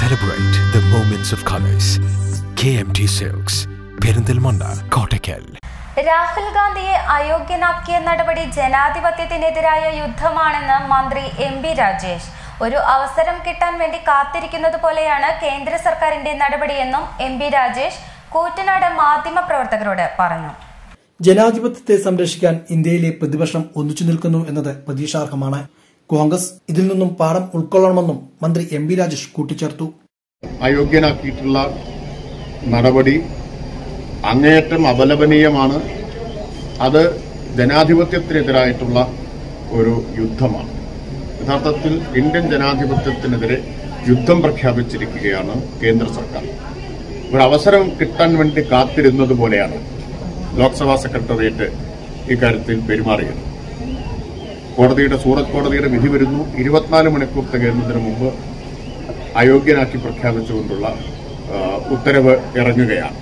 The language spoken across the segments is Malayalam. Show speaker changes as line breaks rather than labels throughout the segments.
Celebrate the moments of colors. KMT Silks, Perinthalmanna Kottakkal
Rahul ഗാന്ധിയെ അയോഗ്യനാക്കിയ നടപടി ജനാധിപത്യത്തിനെതിരായ യുദ്ധമാണെന്ന് മന്ത്രി എം ബി രാജേഷ് ഒരു അവസരം കിട്ടാൻ വേണ്ടി കാത്തിരിക്കുന്നത് പോലെയാണ് കേന്ദ്ര സർക്കാരിന്റെ നടപടിയെന്നും എം ബി രാജേഷ് കൂറ്റനാട് മാധ്യമപ്രവർത്തകരോട് പറഞ്ഞു
ജനാധിപത്യത്തെ സംരക്ഷിക്കാൻ ഇന്ത്യയിലെ പ്രതിപക്ഷം ഒന്നിച്ചു നിൽക്കുന്നു എന്നത് പ്രതീക്ഷാർഹമാണ് കോൺഗ്രസ് ഇതിൽ നിന്നും പാഠം ഉൾക്കൊള്ളണമെന്നും മന്ത്രി എം ബി രാജേഷ് കൂട്ടിച്ചേർത്തു
അയോഗ്യനാക്കിയിട്ടുള്ള നടപടി അങ്ങേയറ്റം അപലപനീയമാണ് അത് ജനാധിപത്യത്തിനെതിരായിട്ടുള്ള ഒരു യുദ്ധമാണ് യഥാർത്ഥത്തിൽ ഇന്ത്യൻ ജനാധിപത്യത്തിനെതിരെ യുദ്ധം പ്രഖ്യാപിച്ചിരിക്കുകയാണ് കേന്ദ്ര സർക്കാർ ഒരു അവസരം കിട്ടാൻ വേണ്ടി കാത്തിരുന്നത് പോലെയാണ് ലോക്സഭാ സെക്രട്ടേറിയറ്റ് ഇക്കാര്യത്തിൽ പെരുമാറിയത് കോടതിയുടെ സൂറത്ത് കോടതിയുടെ വിധി വരുന്നു ഇരുപത്തിനാല് മണിക്കൂർ തികയുന്നതിന് മുമ്പ് അയോഗ്യനാക്കി പ്രഖ്യാപിച്ചുകൊണ്ടുള്ള ആ, ഉത്തരവ് ഇറങ്ങുകയാണ്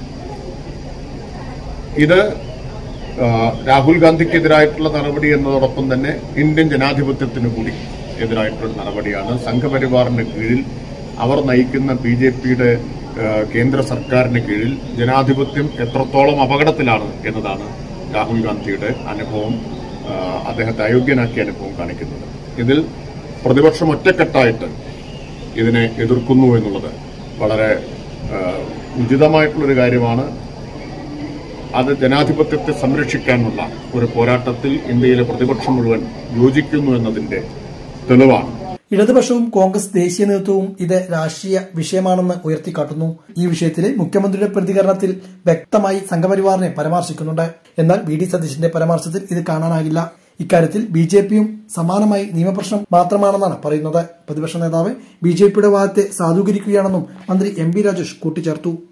ഇത് ആ, രാഹുൽ ഗാന്ധിക്കെതിരായിട്ടുള്ള നടപടി എന്നതോടൊപ്പം തന്നെ ഇന്ത്യൻ ജനാധിപത്യത്തിന് കൂടി എതിരായിട്ടുള്ള നടപടിയാണ് സംഘപരിവാറിന്റെ കീഴിൽ അവർ നയിക്കുന്ന ബി ജെ പിയുടെ കേന്ദ്ര സർക്കാരിന് കീഴിൽ ജനാധിപത്യം എത്രത്തോളം അപകടത്തിലാണ് എന്നതാണ് രാഹുൽ ഗാന്ധിയുടെ അനുഭവം ആ, അദ്ദേഹത്തെ അയോഗ്യനാക്കിയ അനുഭവം കാണിക്കുന്നത് ഇതിൽ പ്രതിപക്ഷം ഒറ്റക്കെട്ടായിട്ട് ഇതിനെ എതിർക്കുന്നു എന്നുള്ളത് വളരെ ആ, ഉചിതമായിട്ടുള്ളൊരു കാര്യമാണ് അത് ജനാധിപത്യത്തെ സംരക്ഷിക്കാനുള്ള ഒരു പോരാട്ടത്തിൽ ഇന്ത്യയിലെ പ്രതിപക്ഷം മുഴുവൻ യോജിക്കുന്നു എന്നതിന്റെ തെളിവാണ്
ഇടതുപക്ഷവും കോൺഗ്രസ് ദേശീയ നേതൃത്വവും ഇത് രാഷ്ട്രീയ വിഷയമാണെന്ന് ഉയർത്തിക്കാട്ടുന്നു ഈ വിഷയത്തിലെ മുഖ്യമന്ത്രിയുടെ പ്രതികരണത്തിൽ വ്യക്തമായി സംഘപരിവാറിനെ പരാമർശിക്കുന്നുണ്ട് എന്നാൽ വി ഡി സതീശന്റെ പരാമർശത്തിൽ ഇത് കാണാനാകില്ല ഇക്കാര്യത്തിൽ ബി ജെ പിയും സമാനമായി നിയമപ്രശ്നം മാത്രമാണെന്നാണ് പറയുന്നത് പ്രതിപക്ഷ നേതാവ് ബി ജെ പിയുടെ വാദത്തെ സാധൂകരിക്കുകയാണെന്നും മന്ത്രി എം ബി രാജേഷ് കൂട്ടിച്ചേർത്തു